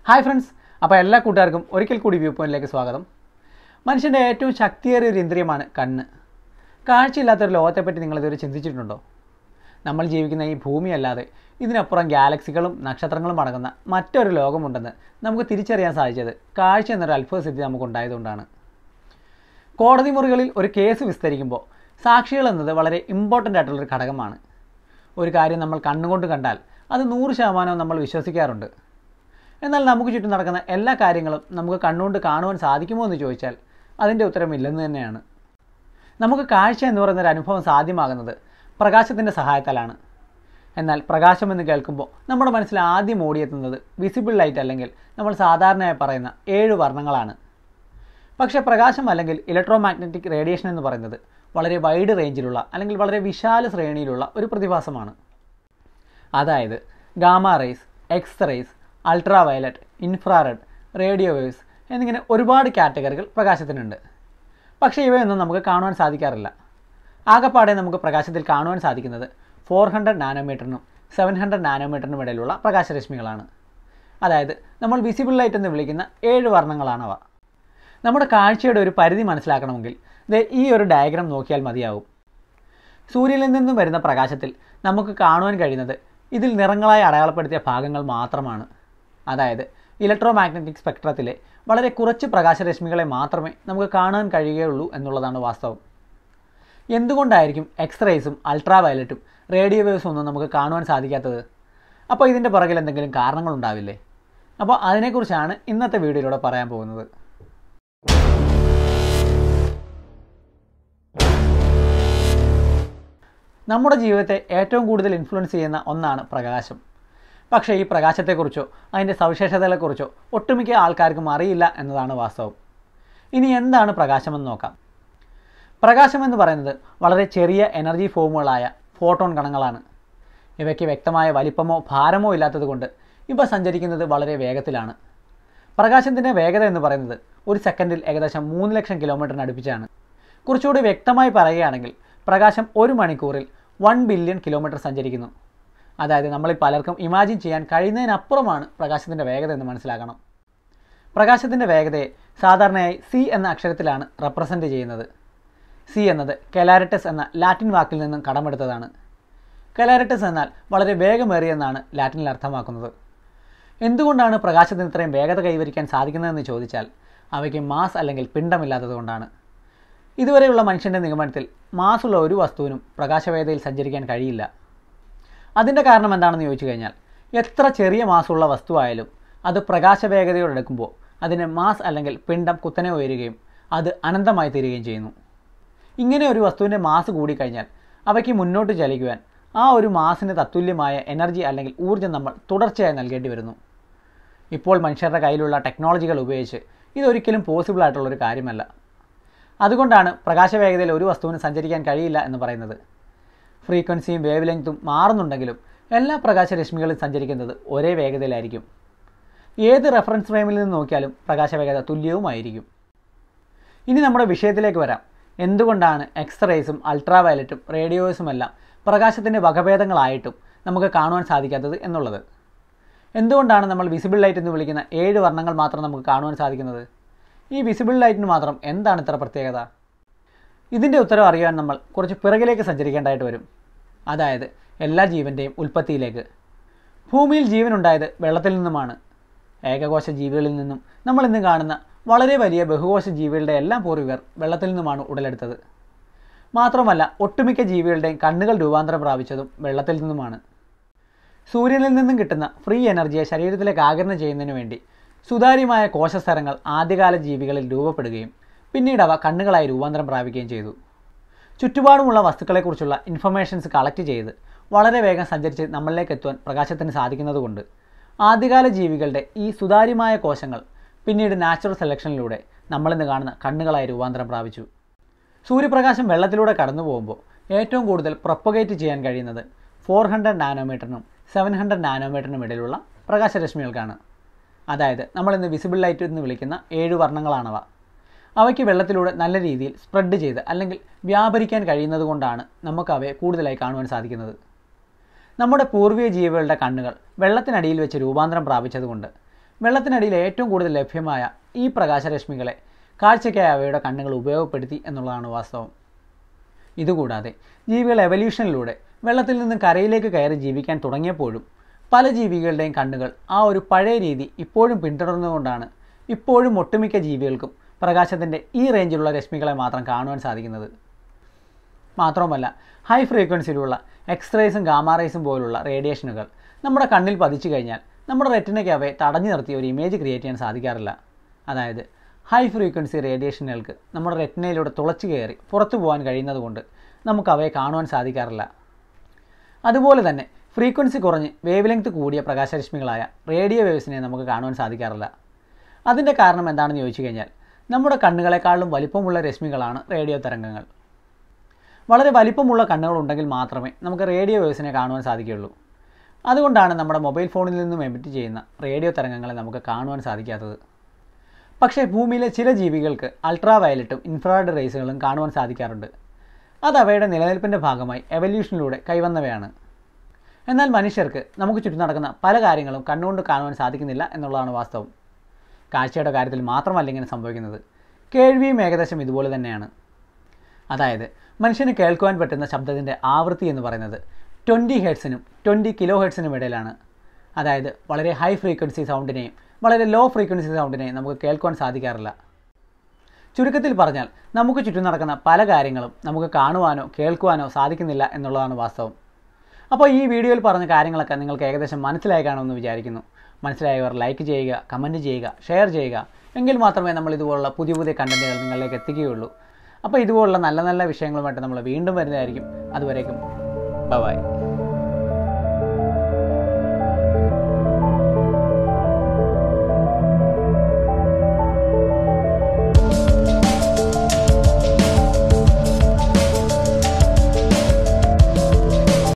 hi friends അപ്പോൾ എല്ലാ കൂട്ടുകാർക്കും ഒരിക്കൽ കൂടി വ്യൂ പോയിന്റിലേക്ക് സ്വാഗതം മനുഷ്യൻ്റെ ഏറ്റവും ശക്തിയേറിയ ഒരു ഇന്ദ്രിയമാണ് കണ്ണ് കാഴ്ചയില്ലാത്തൊരു ലോകത്തെപ്പറ്റി നിങ്ങൾ ഇതുവരെ ചിന്തിച്ചിട്ടുണ്ടോ നമ്മൾ ജീവിക്കുന്ന ഈ ഭൂമി അല്ലാതെ ഇതിനപ്പുറം ഗാലക്സികളും നക്ഷത്രങ്ങളും അടങ്ങുന്ന മറ്റൊരു ലോകമുണ്ടെന്ന് നമുക്ക് തിരിച്ചറിയാൻ സാധിച്ചത് കാഴ്ച എന്നൊരു അത്ഭുത സിദ്ധി നമുക്കുണ്ടായതുകൊണ്ടാണ് കോടതി മുറികളിൽ ഒരു കേസ് വിസ്തരിക്കുമ്പോൾ സാക്ഷികൾ എന്നത് വളരെ ഇമ്പോർട്ടൻ്റ് ആയിട്ടുള്ളൊരു ഘടകമാണ് ഒരു കാര്യം നമ്മൾ കണ്ണുകൊണ്ട് കണ്ടാൽ അത് നൂറ് ശതമാനവും നമ്മൾ വിശ്വസിക്കാറുണ്ട് എന്നാൽ നമുക്ക് ചുറ്റും നടക്കുന്ന എല്ലാ കാര്യങ്ങളും നമുക്ക് കണ്ണുകൊണ്ട് കാണുവാൻ സാധിക്കുമോ എന്ന് ചോദിച്ചാൽ അതിൻ്റെ ഉത്തരം ഇല്ലെന്ന് തന്നെയാണ് നമുക്ക് കാഴ്ച എന്ന് പറയുന്ന ഒരു അനുഭവം സാധ്യമാകുന്നത് പ്രകാശത്തിൻ്റെ സഹായത്താലാണ് എന്നാൽ പ്രകാശം എന്ന് കേൾക്കുമ്പോൾ നമ്മുടെ മനസ്സിൽ ആദ്യം ഓടിയെത്തുന്നത് വിസിബിൾ ലൈറ്റ് അല്ലെങ്കിൽ നമ്മൾ സാധാരണയായി പറയുന്ന ഏഴ് വർണ്ണങ്ങളാണ് പക്ഷേ പ്രകാശം അല്ലെങ്കിൽ ഇലക്ട്രോ മാഗ്നറ്റിക് റേഡിയേഷൻ എന്ന് പറയുന്നത് വളരെ വൈഡ് റേഞ്ചിലുള്ള അല്ലെങ്കിൽ വളരെ വിശാല ശ്രേണിയിലുള്ള ഒരു പ്രതിഭാസമാണ് അതായത് gamma rays X rays ultraviolet infrared radio waves എന്നിങ്ങനെ ഒരുപാട് കാറ്റഗറികൾ പ്രകാശത്തിനുണ്ട് പക്ഷേ ഇവയൊന്നും നമുക്ക് കാണുവാൻ സാധിക്കാറില്ല ആകെപ്പാടെ നമുക്ക് പ്രകാശത്തിൽ കാണുവാൻ സാധിക്കുന്നത് ഫോർ ഹൺഡ്രഡ് നാനോമീറ്ററിനും സെവൻ ഹൺഡ്രഡ് നാനോമീറ്ററിനും ഇടയിലുള്ള പ്രകാശരശ്മികളാണ് അതായത് നമ്മൾ വിസിബിൾ ലൈറ്റ് എന്ന് വിളിക്കുന്ന ഏഴ് വർണ്ണങ്ങളാണവ നമ്മുടെ കാഴ്ചയുടെ ഒരു പരിധി മനസ്സിലാക്കണമെങ്കിൽ ദേ ഈ ഒരു ഡയഗ്രാം നോക്കിയാൽ മതിയാവും സൂര്യനിൽ നിന്നും വരുന്ന പ്രകാശത്തിൽ നമുക്ക് കാണുവാൻ കഴിയുന്നത് ഇതിൽ നിറങ്ങളായി അടയാളപ്പെടുത്തിയ ഭാഗങ്ങൾ മാത്രമാണ് അതായത് ഇലക്ട്രോ മാഗ്നറ്റിക് സ്പെക്ട്രത്തിലെ വളരെ കുറച്ച് പ്രകാശരശ്മികളെ മാത്രമേ നമുക്ക് കാണാൻ കഴിയുകയുള്ളൂ എന്നുള്ളതാണ് വാസ്തവം എന്തുകൊണ്ടായിരിക്കും എക്സ് റേസും അൾട്രാ വയലറ്റും റേഡിയോ വേവ്സും ഒന്നും നമുക്ക് കാണുവാൻ സാധിക്കാത്തത് അപ്പോൾ ഇതിൻ്റെ പുറകിൽ എന്തെങ്കിലും കാരണങ്ങളുണ്ടാവില്ലേ അപ്പോൾ അതിനെക്കുറിച്ചാണ് ഇന്നത്തെ വീഡിയോയിലൂടെ പറയാൻ പോകുന്നത് നമ്മുടെ ജീവിതത്തെ ഏറ്റവും കൂടുതൽ ഇൻഫ്ലുവൻസ് ചെയ്യുന്ന ഒന്നാണ് പ്രകാശം പക്ഷേ ഈ പ്രകാശത്തെക്കുറിച്ചോ അതിൻ്റെ സവിശേഷതകളെക്കുറിച്ചോ ഒട്ടുമിക്ക ആൾക്കാർക്കും അറിയില്ല എന്നതാണ് വാസ്തവം ഇനി എന്താണ് പ്രകാശമെന്ന് നോക്കാം പ്രകാശം എന്ന് പറയുന്നത് വളരെ ചെറിയ എനർജി ഫോമുകളായ ഫോട്ടോൺ കണങ്ങളാണ് ഇവയ്ക്ക് വ്യക്തമായ വലിപ്പമോ ഭാരമോ ഇല്ലാത്തതുകൊണ്ട് ഇവ സഞ്ചരിക്കുന്നത് വളരെ വേഗത്തിലാണ് പ്രകാശത്തിൻ്റെ വേഗത എന്ന് പറയുന്നത് ഒരു സെക്കൻഡിൽ ഏകദേശം മൂന്ന് ലക്ഷം കിലോമീറ്ററിന് അടുപ്പിച്ചാണ് കുറച്ചുകൂടി വ്യക്തമായി പറയുകയാണെങ്കിൽ പ്രകാശം ഒരു മണിക്കൂറിൽ വൺ ബില്യൺ കിലോമീറ്റർ സഞ്ചരിക്കുന്നു അതായത് നമ്മളിൽ പലർക്കും ഇമാജിൻ ചെയ്യാൻ കഴിയുന്നതിനപ്പുറമാണ് പ്രകാശത്തിൻ്റെ വേഗത എന്ന് മനസ്സിലാക്കണം പ്രകാശത്തിൻ്റെ വേഗതയെ സാധാരണയായി സി എന്ന അക്ഷരത്തിലാണ് റെപ്രസെൻ്റ് ചെയ്യുന്നത് സി എന്നത് കെലാരറ്റസ് എന്ന ലാറ്റിൻ വാക്കിൽ നിന്നും കടമെടുത്തതാണ് കെലാരറ്റസ് എന്നാൽ വളരെ വേഗമേറിയെന്നാണ് ലാറ്റിനിൽ അർത്ഥമാക്കുന്നത് എന്തുകൊണ്ടാണ് പ്രകാശത്തിന് ഇത്രയും വേഗത കൈവരിക്കാൻ സാധിക്കുന്നതെന്ന് ചോദിച്ചാൽ അവയ്ക്ക് മാസ് അല്ലെങ്കിൽ പിണ്ഡമില്ലാത്തതുകൊണ്ടാണ് ഇതുവരെയുള്ള മനുഷ്യൻ്റെ നിഗമനത്തിൽ മാസുള്ള ഒരു വസ്തുവിനും പ്രകാശവേഗതയിൽ സഞ്ചരിക്കാൻ കഴിയില്ല അതിൻ്റെ കാരണം എന്താണെന്ന് ചോദിച്ചു കഴിഞ്ഞാൽ എത്ര ചെറിയ മാസുള്ള വസ്തുവായാലും അത് പ്രകാശവേഗതയോടെടുക്കുമ്പോൾ അതിന് മാസ് അല്ലെങ്കിൽ പിണ്ഡം കുത്തനെ ഉയരുകയും അത് അനന്തമായി തീരുകയും ചെയ്യുന്നു ഇങ്ങനെ ഒരു വസ്തുവിൻ്റെ മാസ് കൂടിക്കഴിഞ്ഞാൽ അവയ്ക്ക് മുന്നോട്ട് ചലിക്കുവാൻ ആ ഒരു മാസിന് തത്തുല്യമായ എനർജി അല്ലെങ്കിൽ ഊർജ്ജം നമ്മൾ തുടർച്ചയായി നൽകേണ്ടി വരുന്നു ഇപ്പോൾ മനുഷ്യരുടെ കയ്യിലുള്ള ടെക്നോളജികൾ ഉപയോഗിച്ച് ഇതൊരിക്കലും പോസിബിൾ ആയിട്ടുള്ളൊരു കാര്യമല്ല അതുകൊണ്ടാണ് പ്രകാശവേഗതയിൽ ഒരു വസ്തുവിന് സഞ്ചരിക്കാൻ കഴിയില്ല എന്ന് പറയുന്നത് ഫ്രീക്വൻസിയും വേവ് ലെങ്ത്തും മാറുന്നുണ്ടെങ്കിലും എല്ലാ പ്രകാശരശ്മികളും സഞ്ചരിക്കുന്നത് ഒരേ വേഗതയിലായിരിക്കും ഏത് റെഫറൻസ് ഫ്രെയിമിൽ നിന്ന് നോക്കിയാലും പ്രകാശവേഗത തുല്യവുമായിരിക്കും ഇനി നമ്മുടെ വിഷയത്തിലേക്ക് വരാം എന്തുകൊണ്ടാണ് എക്സ് റേസും അൾട്രാ വയലറ്റും റേഡിയോസും എല്ലാം പ്രകാശത്തിൻ്റെ വകഭേദങ്ങളായിട്ടും നമുക്ക് കാണുവാൻ സാധിക്കാത്തത് എന്നുള്ളത് എന്തുകൊണ്ടാണ് നമ്മൾ വിസിബിൾ ലൈറ്റ് എന്ന് വിളിക്കുന്ന ഏഴ് വർണ്ണങ്ങൾ മാത്രം നമുക്ക് കാണുവാൻ സാധിക്കുന്നത് ഈ വിസിബിൾ ലൈറ്റിന് മാത്രം എന്താണ് ഇത്ര പ്രത്യേകത ഇതിൻ്റെ ഉത്തരം അറിയാൻ നമ്മൾ കുറച്ച് പിറകിലേക്ക് സഞ്ചരിക്കേണ്ടതായിട്ട് വരും അതായത് എല്ലാ ജീവൻ്റെയും ഉൽപ്പത്തിയിലേക്ക് ഭൂമിയിൽ ജീവനുണ്ടായത് വെള്ളത്തിൽ നിന്നുമാണ് ഏകകോശ ജീവികളിൽ നിന്നും നമ്മൾ ഇന്ന് കാണുന്ന വളരെ വലിയ ബഹുകോശ ജീവികളുടെ എല്ലാം പൂർവികർ വെള്ളത്തിൽ നിന്നുമാണ് ഉടലെടുത്തത് മാത്രമല്ല ഒട്ടുമിക്ക ജീവികളുടെയും കണ്ണുകൾ രൂപാന്തരം പ്രാപിച്ചതും വെള്ളത്തിൽ നിന്നുമാണ് സൂര്യനിൽ നിന്നും കിട്ടുന്ന ഫ്രീ എനർജിയെ ശരീരത്തിലേക്ക് ആഗിരണം ചെയ്യുന്നതിന് വേണ്ടി സുതാര്യമായ കോശസ്തരങ്ങൾ ആദ്യകാല ജീവികളിൽ രൂപപ്പെടുകയും പിന്നീട് അവ കണ്ണുകളായി രൂപാന്തരം പ്രാപിക്കുകയും ചെയ്തു ചുറ്റുപാടുമുള്ള വസ്തുക്കളെക്കുറിച്ചുള്ള ഇൻഫർമേഷൻസ് കളക്ട് ചെയ്ത് വളരെ വേഗം സഞ്ചരിച്ച് നമ്മളിലേക്ക് എത്തുവാൻ പ്രകാശത്തിന് സാധിക്കുന്നതുകൊണ്ട് ആദ്യകാല ജീവികളുടെ ഈ സുതാര്യമായ കോശങ്ങൾ പിന്നീട് നാച്ചുറൽ സെലക്ഷനിലൂടെ നമ്മളിന്ന് കാണുന്ന കണ്ണുകളായി രൂപാന്തരം പ്രാപിച്ചു സൂര്യപ്രകാശം വെള്ളത്തിലൂടെ കടന്നു പോകുമ്പോൾ ഏറ്റവും കൂടുതൽ പ്രൊപ്പഗേറ്റ് ചെയ്യാൻ കഴിയുന്നത് ഫോർ ഹൺഡ്രഡ് നാനോമീറ്ററിനും സെവൻ ഹൺഡ്രഡ് നാനോമീറ്ററിനും ഇടയിലുള്ള പ്രകാശരശ്മികൾക്കാണ് അതായത് നമ്മളിന്ന് വിസിബിൾ ലൈറ്റ് എന്ന് വിളിക്കുന്ന ഏഴ് വർണ്ണങ്ങളാണവ അവയ്ക്ക് വെള്ളത്തിലൂടെ നല്ല രീതിയിൽ സ്പ്രെഡ് ചെയ്ത് അല്ലെങ്കിൽ വ്യാപരിക്കാൻ കഴിയുന്നത് കൊണ്ടാണ് നമുക്ക് അവയെ കൂടുതലായി കാണുവാൻ സാധിക്കുന്നത് നമ്മുടെ പൂർവീയ ജീവികളുടെ കണ്ണുകൾ വെള്ളത്തിനടിയിൽ വെച്ച് രൂപാന്തരം പ്രാപിച്ചതുകൊണ്ട് വെള്ളത്തിനടിയിൽ ഏറ്റവും കൂടുതൽ ലഭ്യമായ ഈ പ്രകാശരശ്മികളെ കാഴ്ചയ്ക്കായി അവയുടെ കണ്ണുകൾ ഉപയോഗപ്പെടുത്തി എന്നുള്ളതാണ് വാസ്തവം ഇതുകൂടാതെ ജീവികൾ എവല്യൂഷനിലൂടെ വെള്ളത്തിൽ നിന്ന് കരയിലേക്ക് കയറി ജീവിക്കാൻ തുടങ്ങിയപ്പോഴും പല ജീവികളുടെയും കണ്ണുകൾ ആ ഒരു പഴയ രീതി ഇപ്പോഴും പിന്തുടർന്നുകൊണ്ടാണ് ഇപ്പോഴും ഒട്ടുമിക്ക ജീവികൾക്കും പ്രകാശത്തിൻ്റെ ഈ റേഞ്ചിലുള്ള രശ്മികളെ മാത്രം കാണുവാൻ സാധിക്കുന്നത് മാത്രവുമല്ല ഹൈ ഫ്രീക്വൻസിയിലുള്ള എക്സ്റേസും ഗാമാറേസും പോലുള്ള റേഡിയേഷനുകൾ നമ്മുടെ കണ്ണിൽ പതിച്ചു കഴിഞ്ഞാൽ നമ്മുടെ റെറ്റിനയ്ക്ക് അവയെ തടഞ്ഞു നിർത്തി ഒരു ഇമേജ് ക്രിയേറ്റ് ചെയ്യാൻ സാധിക്കാറില്ല അതായത് ഹൈ ഫ്രീക്വൻസി റേഡിയേഷനുകൾക്ക് നമ്മുടെ റെറ്റിനയിലൂടെ തുളച്ചു കയറി പുറത്തു പോകാൻ കഴിയുന്നതുകൊണ്ട് നമുക്ക് അവയെ കാണുവാൻ സാധിക്കാറില്ല അതുപോലെ തന്നെ ഫ്രീക്വൻസി കുറഞ്ഞ് വേവ് ലെങ്ത് കൂടിയ പ്രകാശരശ്മികളായ റേഡിയോ വേവ്സിനെ നമുക്ക് കാണുവാൻ സാധിക്കാറില്ല അതിൻ്റെ കാരണം എന്താണെന്ന് ചോദിച്ചു കഴിഞ്ഞാൽ നമ്മുടെ കണ്ണുകളെക്കാളും വലിപ്പമുള്ള രശ്മികളാണ് റേഡിയോ തരംഗങ്ങൾ വളരെ വലിപ്പമുള്ള കണ്ണുകളുണ്ടെങ്കിൽ മാത്രമേ നമുക്ക് റേഡിയോ വേവ്സിനെ കാണുവാൻ സാധിക്കുകയുള്ളൂ അതുകൊണ്ടാണ് നമ്മുടെ മൊബൈൽ ഫോണിൽ നിന്നും എമിറ്റ് ചെയ്യുന്ന റേഡിയോ തരംഗങ്ങളെ നമുക്ക് കാണുവാൻ സാധിക്കാത്തത് പക്ഷേ ഭൂമിയിലെ ചില ജീവികൾക്ക് അൾട്രാ വയലറ്റും ഇൻഫ്രാറെഡ് റേസുകളും കാണുവാൻ സാധിക്കാറുണ്ട് അത് അവയുടെ നിലനിൽപ്പിൻ്റെ ഭാഗമായി എവല്യൂഷനിലൂടെ കൈവന്നവയാണ് എന്നാൽ മനുഷ്യർക്ക് നമുക്ക് ചുറ്റും നടക്കുന്ന പല കാര്യങ്ങളും കണ്ണുകൊണ്ട് കാണുവാൻ സാധിക്കുന്നില്ല എന്നുള്ളതാണ് വാസ്തവം കാഴ്ചയുടെ കാര്യത്തിൽ മാത്രമല്ല ഇങ്ങനെ സംഭവിക്കുന്നത് കേൾവിയും ഏകദേശം ഇതുപോലെ തന്നെയാണ് അതായത് മനുഷ്യന് കേൾക്കുവാൻ പറ്റുന്ന ശബ്ദത്തിൻ്റെ ആവൃത്തി എന്ന് പറയുന്നത് ട്വൻറ്റി ഹെഡ്സിനും ട്വൻറ്റി കിലോ ഹെഡ്സിനും ഇടയിലാണ് അതായത് വളരെ ഹൈ ഫ്രീക്വൻസി സൗണ്ടിനെയും വളരെ ലോ ഫ്രീക്വൻസി സൗണ്ടിനെയും നമുക്ക് കേൾക്കുവാൻ സാധിക്കാറില്ല ചുരുക്കത്തിൽ പറഞ്ഞാൽ നമുക്ക് ചുറ്റും നടക്കുന്ന പല കാര്യങ്ങളും നമുക്ക് കാണുവാനോ കേൾക്കുവാനോ സാധിക്കുന്നില്ല എന്നുള്ളതാണ് വാസ്തവം അപ്പോൾ ഈ വീഡിയോയിൽ പറഞ്ഞ കാര്യങ്ങളൊക്കെ നിങ്ങൾക്ക് ഏകദേശം മനസ്സിലായി കാണുമെന്ന് വിചാരിക്കുന്നു മനസ്സിലായവർ ലൈക്ക് ചെയ്യുക കമൻറ്റ് ചെയ്യുക ഷെയർ ചെയ്യുക എങ്കിൽ മാത്രമേ നമ്മൾ ഇതുപോലുള്ള പുതിയ പുതിയ കണ്ടൻറ്റുകൾ നിങ്ങളിലേക്ക് എത്തിക്കുകയുള്ളൂ അപ്പോൾ ഇതുപോലുള്ള നല്ല നല്ല വിഷയങ്ങളുമായിട്ട് നമ്മൾ വീണ്ടും വരുന്നതായിരിക്കും അതുവരേക്കും ബൈ